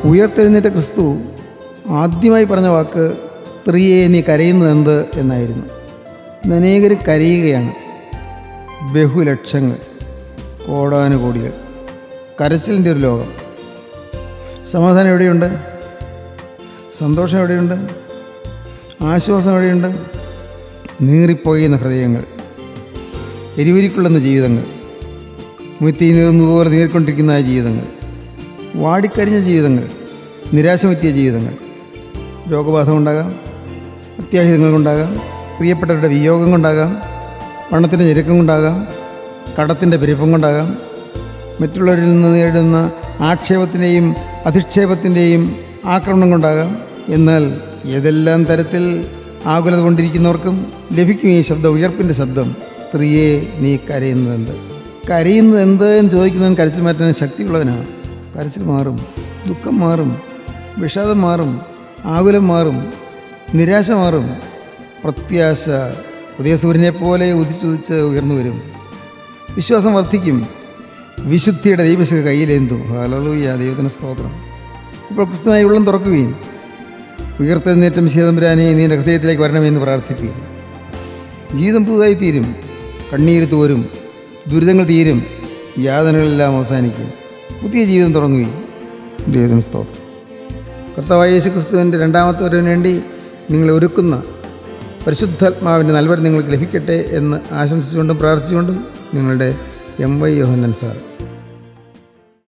ഉയർത്തെഴുന്നേറ്റ ക്രിസ്തു ആദ്യമായി പറഞ്ഞ വാക്ക് സ്ത്രീയെ നീ കരയുന്നത് എന്ത് എന്നായിരുന്നു ഇന്ന് അനേകരും കരയുകയാണ് ബഹുലക്ഷങ്ങൾ കോടാനുകോടികൾ കരച്ചിലിൻ്റെ ഒരു ലോകം സമാധാനം എവിടെയുണ്ട് സന്തോഷം എവിടെയുണ്ട് ആശ്വാസം എവിടെയുണ്ട് നീറിപ്പോയുന്ന ഹൃദയങ്ങൾ എരിവരിക്കൊള്ളുന്ന ജീവിതങ്ങൾ മുത്തി നീറുന്നതുപോലെ നീറിക്കൊണ്ടിരിക്കുന്ന ആ ജീവിതങ്ങൾ വാടിക്കരിഞ്ഞ ജീവിതങ്ങൾ നിരാശ പറ്റിയ ജീവിതങ്ങൾ രോഗബാധ ഉണ്ടാകാം അത്യാഹിതങ്ങൾ കൊണ്ടാകാം പ്രിയപ്പെട്ടവരുടെ വിയോഗം കൊണ്ടാകാം പണത്തിൻ്റെ ഞെരുക്കം കൊണ്ടാകാം കടത്തിൻ്റെ പെരുപ്പം കൊണ്ടാകാം മറ്റുള്ളവരിൽ നിന്ന് നേരിടുന്ന ആക്ഷേപത്തിൻ്റെയും അധിക്ഷേപത്തിൻ്റെയും ആക്രമണം കൊണ്ടാകാം എന്നാൽ ഏതെല്ലാം തരത്തിൽ ആകുലത കൊണ്ടിരിക്കുന്നവർക്കും ലഭിക്കും ഈ ശബ്ദം ഉയർപ്പിൻ്റെ ശബ്ദം സ്ത്രീയെ നീ കരയുന്നത് എന്ത് കരയുന്നത് എന്ത് എന്ന് ചോദിക്കുന്നവൻ കരച്ചിൽ മാറ്റാൻ ശക്തിയുള്ളവനാണ് കരച്ചിൽ മാറും ദുഃഖം മാറും വിഷാദം മാറും ആകുലം മാറും നിരാശ മാറും പ്രത്യാശ പുതിയ സൂര്യനെ പോലെ ഉദിച്ചുദിച്ച് ഉയർന്നു വരും വിശ്വാസം വർദ്ധിക്കും വിശുദ്ധിയുടെ ദൈവശക കയ്യിലേന്തും ഹലലൂയ ദൈവത്തിന് സ്തോത്രം ഇപ്പോൾ ക്രിസ്തുനായി ഉള്ളം തുറക്കുകയും ഉയർത്തെഴുന്നേറ്റം ശീതമ്പുരാനെ നീ എൻ്റെ ഹൃദയത്തിലേക്ക് വരണമെന്ന് പ്രാർത്ഥിക്കുകയും ജീവിതം പുതുതായി തീരും കണ്ണീര് തോരും ദുരിതങ്ങൾ തീരും യാതനകളെല്ലാം അവസാനിക്കും പുതിയ ജീവിതം തുടങ്ങുകയും ദൈവത്തിന് സ്തോത്രം കർത്താവായ യേശു ക്രിസ്തുവിൻ്റെ രണ്ടാമത്തെ വരവിന് വേണ്ടി നിങ്ങളെ ഒരുക്കുന്ന പരിശുദ്ധാത്മാവിൻ്റെ നൽവരം നിങ്ങൾക്ക് ലഭിക്കട്ടെ എന്ന് ആശംസിച്ചുകൊണ്ടും പ്രാർത്ഥിച്ചുകൊണ്ടും നിങ്ങളുടെ എം വൈ യോഹന്നൻ സാർ